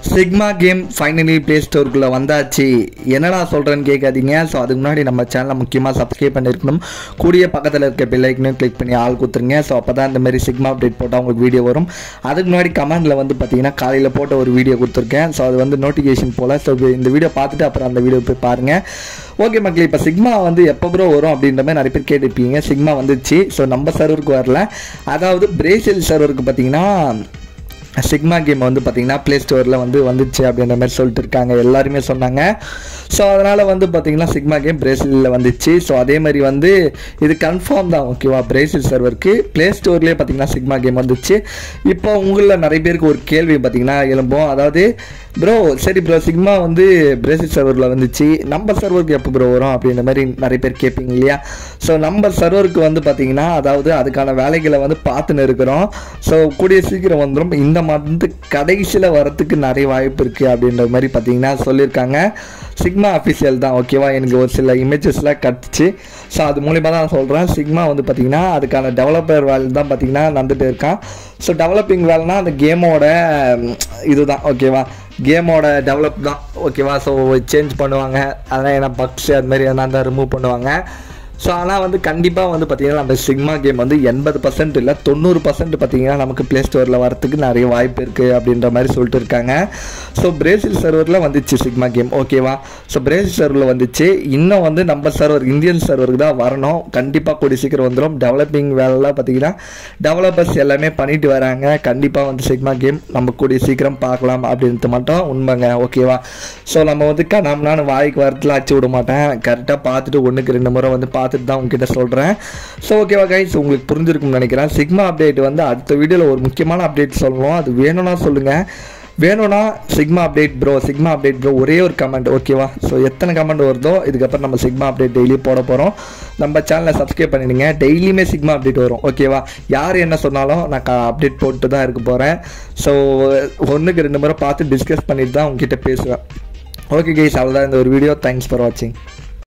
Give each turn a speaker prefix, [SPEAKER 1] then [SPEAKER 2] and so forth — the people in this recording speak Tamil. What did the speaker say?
[SPEAKER 1] சிக்மா கேம் ஃபைனலி ப்ளே ஸ்டோருக்குள்ளே வந்தாச்சு என்னடா சொல்கிறேன்னு கேட்காதீங்க ஸோ அதுக்கு முன்னாடி நம்ம சேனலை முக்கியமாக சப்ஸ்கிரைப் பண்ணியிருக்கணும் கூடிய பக்கத்தில் இருக்க பெல்லைக்கனும் கிளிக் பண்ணி ஆள் கொடுத்துருங்க ஸோ அப்போ தான் இந்த மாதிரி சிக்மா அப்டேட் போட்டால் உங்களுக்கு வீடியோ வரும் அதுக்கு முன்னாடி கமெண்டில் வந்து பார்த்தீங்கன்னா காலையில் போட்ட ஒரு வீடியோ கொடுத்துருக்கேன் ஸோ அது வந்து நோட்டிஃபிகேஷன் போல் ஸோ இந்த வீடியோ பார்த்துட்டு அப்புறம் அந்த வீடியோ போய் பாருங்கள் ஓகே மக்களே இப்போ சிக்மா வந்து எப்போ ப்ரோ வரும் அப்படின்ற மாதிரி நிறைய பேர் கேட்டிருப்பீங்க சிக்மா வந்துச்சு ஸோ நம்ம சர்வருக்கு வரல அதாவது பிரேசில் சர்வருக்கு பார்த்தீங்கன்னா சிக்மா கேம் வந்து பார்த்தீங்கன்னா ப்ளே ஸ்டோரில் வந்து வந்துச்சு அப்படின்ற மாதிரி சொல்லிட்டு இருக்காங்க எல்லாருமே சொன்னாங்க ஸோ அதனால் வந்து பார்த்தீங்கன்னா சிக்மா கேம் பிரேசிலில் வந்துச்சு ஸோ அதே மாதிரி வந்து இது கன்ஃபார்ம் தான் ஓகேவா பிரேசில் சர்வருக்கு ப்ளே ஸ்டோர்லேயே பார்த்தீங்கன்னா சிக்மா கேம் வந்துச்சு இப்போ உங்களில் நிறைய பேருக்கு ஒரு கேள்வி பார்த்தீங்கன்னா எழும்போம் அதாவது ப்ரோ சரி ப்ரோ சிக்மா வந்து பிரேசில் சர்வரில் வந்துச்சு நம்ம சர்வருக்கு எப்போ ப்ரோ வரும் அப்படின்ற மாதிரி நிறைய பேர் கேட்பீங்க இல்லையா ஸோ நம்ம சர்வருக்கு வந்து பார்த்தீங்கன்னா அதாவது அதுக்கான வேலைகளை வந்து பார்த்துன்னு இருக்கிறோம் ஸோ கூடிய சீக்கிரம் வந்துடும் இந்த மந்த் கடைசியில் வரத்துக்கு நிறைய வாய்ப்பு இருக்குது அப்படின்ற மாதிரி பார்த்தீங்கன்னா சொல்லியிருக்காங்க சிக்மா அஃபிஷியல் தான் ஓகேவா எனக்கு ஒரு சில இமேஜஸ்லாம் கட்டுச்சு ஸோ அது மூலிமா தான் சொல்கிறேன் சிக்மா வந்து பார்த்தீங்கன்னா அதுக்கான டெவலப்பர் வேலை தான் பார்த்தீங்கன்னா நடந்துட்டு இருக்கான் ஸோ டெவலப்பிங் வேலைனா அந்த கேமோட இதுதான் ஓகேவா கேமோட டெவலப் தான் ஓகேவா ஸோ சேஞ்ச் பண்ணுவாங்க அதெல்லாம் என்ன பக்ஸ் அது மாதிரி எதனா இருந்தால் ரிமூவ் பண்ணுவாங்க ஸோ ஆனால் வந்து கண்டிப்பாக வந்து பார்த்தீங்கன்னா நம்ம சிக்மா கேம் வந்து எண்பது பர்சன்ட் இல்லை தொண்ணூறு பர்சன்ட் பார்த்தீங்கன்னா நமக்கு ப்ளே ஸ்டோரில் வரத்துக்கு நிறைய வாய்ப்பு இருக்குது அப்படின்ற மாதிரி சொல்லிட்டு இருக்காங்க ஸோ பிரேசில் சர்வரில் வந்துச்சு சிக்மா கேம் ஓகேவா ஸோ பிரேசில் சர்வரில் வந்துச்சு இன்னும் வந்து நம்ம சர்வர் இந்தியன் சர்வருக்கு தான் வரணும் கண்டிப்பாக கூடிய சீக்கிரம் வந்துடும் டெவலப்பிங் வேலைலாம் பார்த்தீங்கன்னா டெவலப்பர்ஸ் எல்லாமே பண்ணிட்டு வராங்க கண்டிப்பாக வந்து சிக்மா கேம் நம்ம கூடிய சீக்கிரம் பார்க்கலாம் அப்படின்ட்டு மட்டும் உண்மைங்க ஓகேவா ஸோ நம்ம வந்து கணம்னான்னு வாய்க்கு வரத்துல அச்சு விட மாட்டேன் கரெக்டாக பார்த்துட்டு ஒன்றுக்கு ரெண்டு முறை வந்து பார்த்துட்டு தான் உங்ககிட்ட சொல்கிறேன் ஸோ ஓகேவா கைஸ் உங்களுக்கு புரிஞ்சிருக்கும்னு நினைக்கிறேன் சிக்மா அப்டேட் வந்து அடுத்த வீடியோவில் ஒரு முக்கியமான அப்டேட் சொல்லணும் அது வேணும்னா சொல்லுங்கள் வேணும்னா sigma update bro sigma update bro ஒரே ஒரு கமெண்ட் ஓகேவா ஸோ எத்தனை கமெண்ட் வருதோ இதுக்கப்புறம் நம்ம சிக்மா அப்டேட் டெய்லி போட போகிறோம் நம்ம சேனலை சப்ஸ்கிரைப் பண்ணிடுங்க டெய்லியுமே சிக்மா அப்டேட் வரும் ஓகேவா யார் என்ன சொன்னாலும் நான் அப்டேட் போட்டு தான் இருக்க போகிறேன் ஸோ ஒன்றுக்கு ரெண்டு முறை பார்த்து டிஸ்கஸ் பண்ணிட்டு தான் உங்ககிட்ட பேசுவேன் ஓகே கைஸ் அவ்வளோதான் இந்த ஒரு வீடியோ தேங்க்ஸ் ஃபார் வாட்சிங்